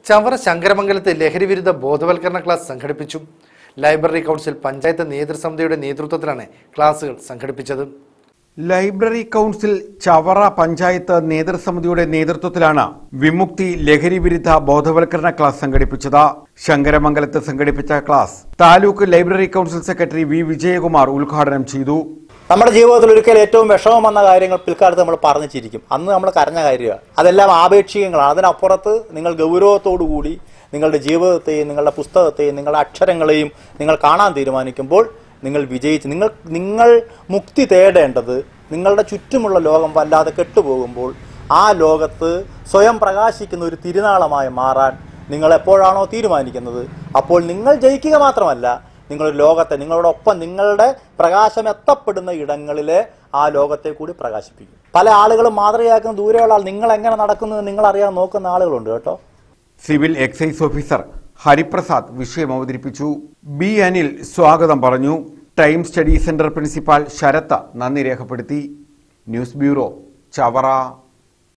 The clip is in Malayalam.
ചവറ ശങ്കരമംഗലത്ത് ലഹരിവിരുദ്ധ ബോധവൽക്കരണ ക്ലാസ് സംഘടിപ്പിച്ചു ലൈബ്രറി കൗൺസിൽ പഞ്ചായത്ത് നേതൃസമിതിയുടെ നേതൃത്വത്തിലാണ് ക്ലാസുകൾ സംഘടിപ്പിച്ചത് ലൈബ്രറി കൗൺസിൽ ചവറ പഞ്ചായത്ത് നേതൃസമിതിയുടെ നേതൃത്വത്തിലാണ് വിമുക്തി ലഹരി വിരുദ്ധ ബോധവൽക്കരണ ക്ലാസ് സംഘടിപ്പിച്ചത് ശങ്കരമംഗലത്ത് സംഘടിപ്പിച്ച class taluk library council secretary V Vijayakumar ഉദ്ഘാടനം ചെയ്തു നമ്മുടെ ജീവിതത്തിൽ ഒരിക്കൽ ഏറ്റവും വിഷമം വന്ന കാര്യങ്ങൾ പിൽക്കാലത്ത് നമ്മൾ പറഞ്ഞു ചിരിക്കും അന്ന് നമ്മൾ കരഞ്ഞ കാര്യമാണ് അതെല്ലാം ആപേക്ഷികങ്ങളാണ് അതിനപ്പുറത്ത് നിങ്ങൾ ഗൗരവത്തോടു കൂടി നിങ്ങളുടെ ജീവിതത്തെയും നിങ്ങളുടെ പുസ്തകത്തെയും നിങ്ങളുടെ അക്ഷരങ്ങളെയും നിങ്ങൾ കാണാൻ തീരുമാനിക്കുമ്പോൾ നിങ്ങൾ വിജയിച്ച് നിങ്ങൾ നിങ്ങൾ മുക്തി തേടേണ്ടത് നിങ്ങളുടെ ചുറ്റുമുള്ള ലോകം വല്ലാതെ കെട്ടുപോകുമ്പോൾ ആ ലോകത്ത് സ്വയം പ്രകാശിക്കുന്ന ഒരു തിരുനാളമായി മാറാൻ നിങ്ങൾ എപ്പോഴാണോ തീരുമാനിക്കുന്നത് അപ്പോൾ നിങ്ങൾ ജയിക്കുക മാത്രമല്ല നിങ്ങൾ ലോകത്തെ നിങ്ങളോടൊപ്പം നിങ്ങളുടെ പ്രകാശം എത്തപ്പെടുന്ന ഇടങ്ങളിലെ ആ ലോകത്തെ കൂടി പ്രകാശിപ്പിക്കും പല ആളുകളും മാതൃകയാക്കുന്ന ദൂരെയുള്ള ആൾ നിങ്ങൾ എങ്ങനെ നടക്കുന്നത് നിങ്ങൾ അറിയാൻ നോക്കുന്ന ആളുകളുണ്ട് കേട്ടോ സിവിൽ എക്സൈസ് ഓഫീസർ ഹരിപ്രസാദ് വിഷയം അവതരിപ്പിച്ചു ബി അനിൽ സ്വാഗതം പറഞ്ഞു time study centre principal Sarath നന്ദി രേഖപ്പെടുത്തി ന്യൂസ് ബ്യൂറോ ചവറ